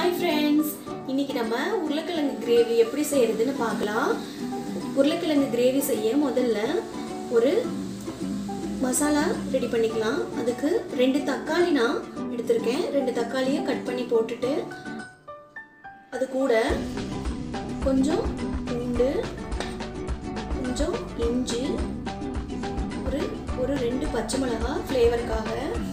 hi friends இன்னைக்கு நம்ம உருளைக்கிழங்கு கிரேவி எப்படி செய்யறதுன்னு பார்க்கலாம் உருளைக்கிழங்கு கிரேவி செய்ய முதல்ல ஒரு மசாலா ரெடி பண்ணிக்கலாம் அதுக்கு ரெண்டு தக்காளி நான் எடுத்திருக்கேன் ரெண்டு தக்காளியை கட் பண்ணி போட்டுட்டு அது கூட கொஞ்சம் பூண்டு கொஞ்சம் இஞ்சி ஒரு ஒரு ரெண்டு பச்சை மிளகாய் ஃப்ளேவருக்காக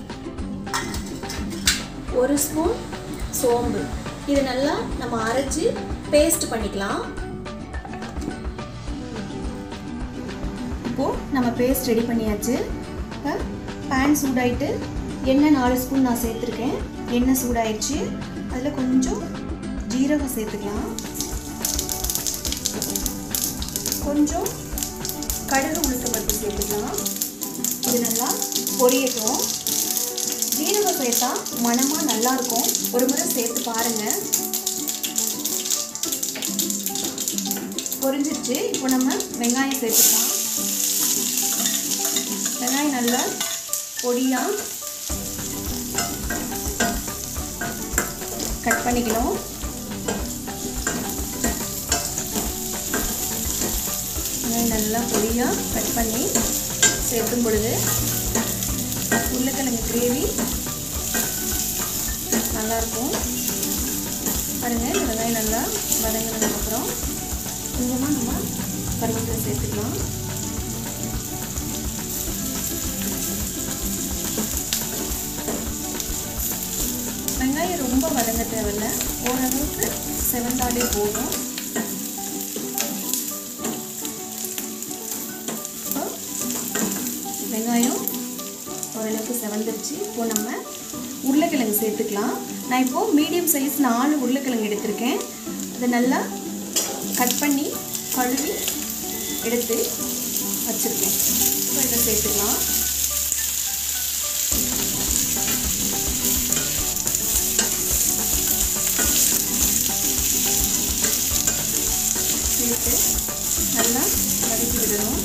ஒரு ஸ்பூன் சோம்பு இது நல்லா நம்ம அரைச்சி பேஸ்ட் பண்ணிக்கலாம் இப்போது நம்ம பேஸ்ட் ரெடி பண்ணியாச்சு இப்போ பேன் சூடாயிட்டு எண்ணெய் நாலு ஸ்பூன் நான் சேர்த்துருக்கேன் எண்ணெய் சூடாயிடுச்சு அதில் கொஞ்சம் ஜீரகம் சேர்த்துக்கலாம் கொஞ்சம் கடுகு உளுத்தம் பருப்பு சேர்த்துக்கலாம் இது நல்லா பொரியட்டும் ஜீரகம் சேர்த்தா மனமாக நல்லாயிருக்கும் ஒரு முறை சேர்த்து பாருங்கள் பொரிஞ்சிருச்சு இப்போ நம்ம வெங்காயம் சேர்த்துக்கலாம் வெங்காயம் நல்லா பொடியாக கட் பண்ணிக்கணும் வெங்காயம் நல்லா பொடியாக கட் பண்ணி சேர்க்கும் பொழுது உருளைக்கிழங்கு கிரேவி நல்லாயிருக்கும் பாருங்கள் இந்த வெங்காயம் நல்லா வதங்கினதுக்கப்புறம் கொஞ்சமாக நம்ம கருவேப்பிலை சேர்த்துக்கலாம் வெங்காயம் ரொம்ப வதங்க தேவையில்ல ஓரளவுக்கு செவந்தாலே போதும் வெங்காயம் ஓரளவுக்கு செவந்துருச்சு இப்போ நம்ம உருளைக்கிழங்கு சேர்த்துக்கலாம் நான் இப்போது மீடியம் சைஸ் நாலு உருளைக்கிழங்கு எடுத்திருக்கேன் அதை நல்லா கட் பண்ணி கழுவி எடுத்து வச்சுருக்கேன் இப்போ இதை சேர்த்துக்கலாம் சேர்த்து நல்லா வதக்கி விடணும்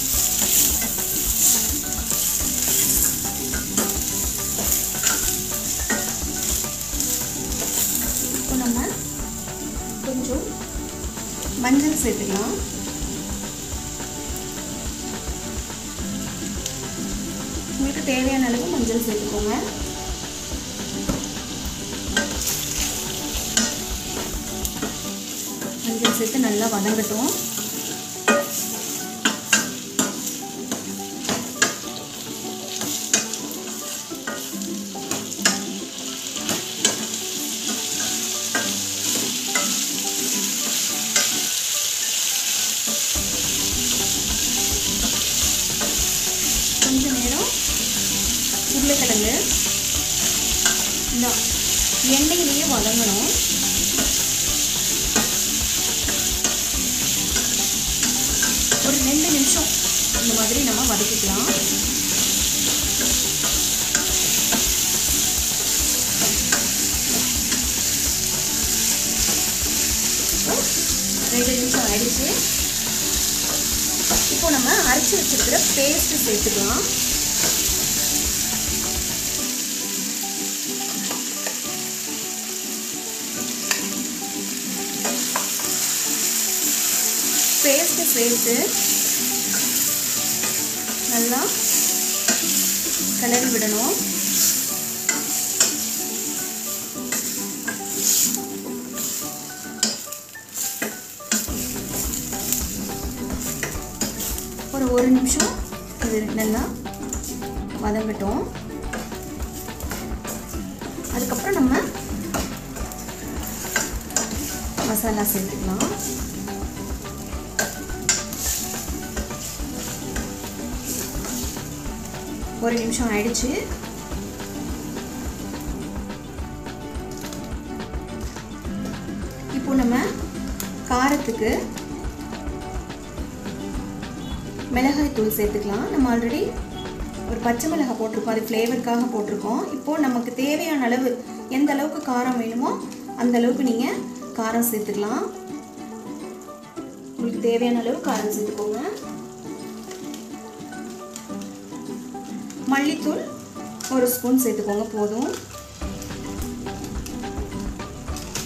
இப்போ நம்ம கொஞ்சம் மஞ்சள் சேர்த்துக்கலாம் உங்களுக்கு தேவையான அளவு மஞ்சள் சேர்த்துக்கோங்க மஞ்சள் சேர்த்து நல்லா வதங்கட்டும் கொஞ்ச நேரம் உருளைக்கிழங்கு இந்த எண்ணெயிலேயே வதங்கணும் ஒரு ரெண்டு நிமிஷம் இந்த மாதிரி நம்ம வதக்கிக்கலாம் ரெண்டு நிமிஷம் ஆயிடுச்சு இப்போ நம்ம அரைச்சி வச்சிருக்கிற பேஸ்ட் சேர்த்துக்கலாம் பேஸ்ட் சேர்த்து நல்லா கிளறி விடணும் ஒரு ஒரு நிமிஷம் இது நல்லா வதங்கட்டும் அதுக்கப்புறம் நம்ம மசாலா சேர்த்துக்கலாம் ஒரு நிமிஷம் ஆயிடுச்சு இப்போ நம்ம காரத்துக்கு மிளகாய் தூள் சேர்த்துக்கலாம் நம்ம ஆல்ரெடி ஒரு பச்சை மிளகாய் போட்டிருக்கோம் அது ஃப்ளேவருக்காக போட்டிருக்கோம் இப்போது நமக்கு தேவையான அளவு எந்த அளவுக்கு காரம் வேணுமோ அந்த அளவுக்கு நீங்கள் காரம் சேர்த்துக்கலாம் உங்களுக்கு தேவையான அளவு காரம் சேர்த்துக்கோங்க மல்லித்தூள் ஒரு ஸ்பூன் சேர்த்துக்கோங்க போதும்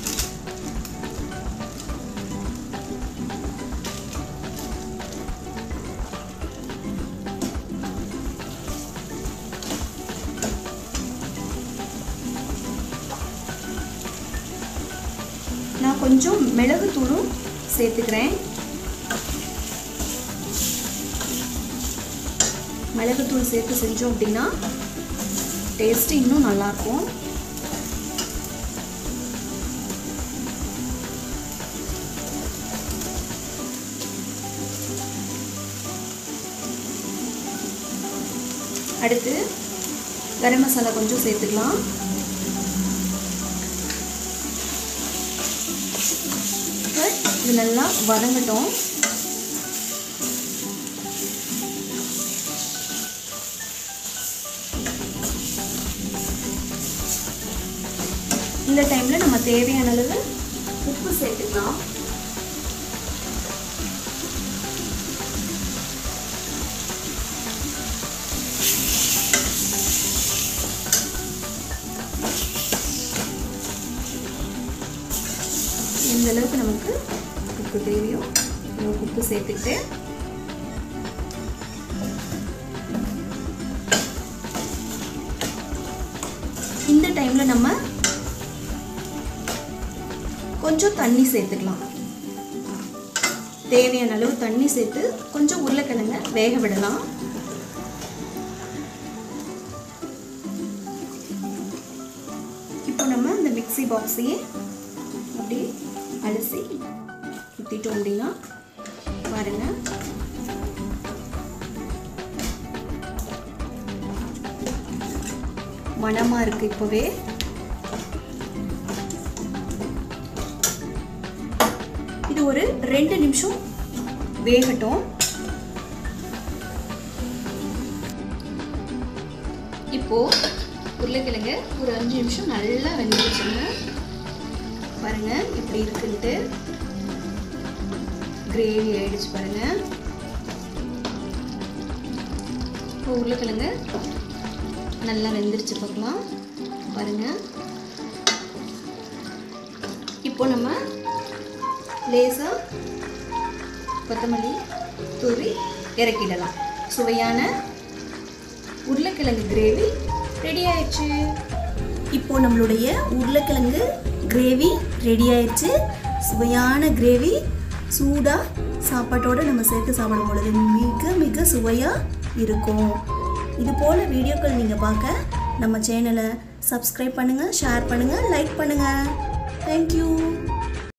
கொஞ்சம் மிளகுத்தூளும் சேர்த்துக்கிறேன் மிளகுத்தூள் சேர்த்து செஞ்சோம் அப்படின்னா டேஸ்ட்டு இன்னும் நல்லாயிருக்கும் அடுத்து கரம் மசாலா கொஞ்சம் சேர்த்துக்கலாம் இது நல்லா வதங்கட்டும் இந்த டைமில் நம்ம தேவையான அளவு உப்பு சேர்த்துக்கலாம் எந்த அளவுக்கு நமக்கு உப்பு தேவையோ அளவுக்கு உப்பு சேர்த்துக்கிட்டு இந்த டைமில் நம்ம கொஞ்சம் தண்ணி சேர்த்துக்கலாம் தேவையான அளவு தண்ணி சேர்த்து கொஞ்சம் உருளைக்கிழங்க வேக விடலாம் இப்போ நம்ம இந்த மிக்சி பாக்ஸையே அப்படி அலசி ஊற்றிட்டோம் அப்படின்னா பாருங்க மனமா இருக்கு இப்போவே இது ஒரு ரெண்டு நிமிஷம் வேகட்டும் இப்போ உருளைக்கிழங்கு ஒரு அஞ்சு நிமிஷம் நல்லா வெந்துருச்சுங்க பாருங்க இப்படி இருக்குன்ட்டு கிரேவி ஆயிடுச்சு பாருங்க இப்போ உருளைக்கிழங்கு நல்லா வெந்துருச்சு பார்க்கலாம் பாருங்க இப்போ நம்ம லேசாக கொத்தமல்லி தூவி இறக்கிடலாம் சுவையான உருளைக்கிழங்கு கிரேவி ரெடி ஆயிடுச்சு இப்போ நம்மளுடைய உருளைக்கிழங்கு கிரேவி ரெடி ஆயிடுச்சு சுவையான கிரேவி சூடாக சாப்பாட்டோடு நம்ம சேர்த்து சாப்பிடும் பொழுது மிக மிக சுவையாக இருக்கும் இது போல் வீடியோக்கள் நீங்கள் பார்க்க நம்ம சேனலை சப்ஸ்கிரைப் பண்ணுங்கள் ஷேர் பண்ணுங்கள் லைக் பண்ணுங்கள் தேங்க்யூ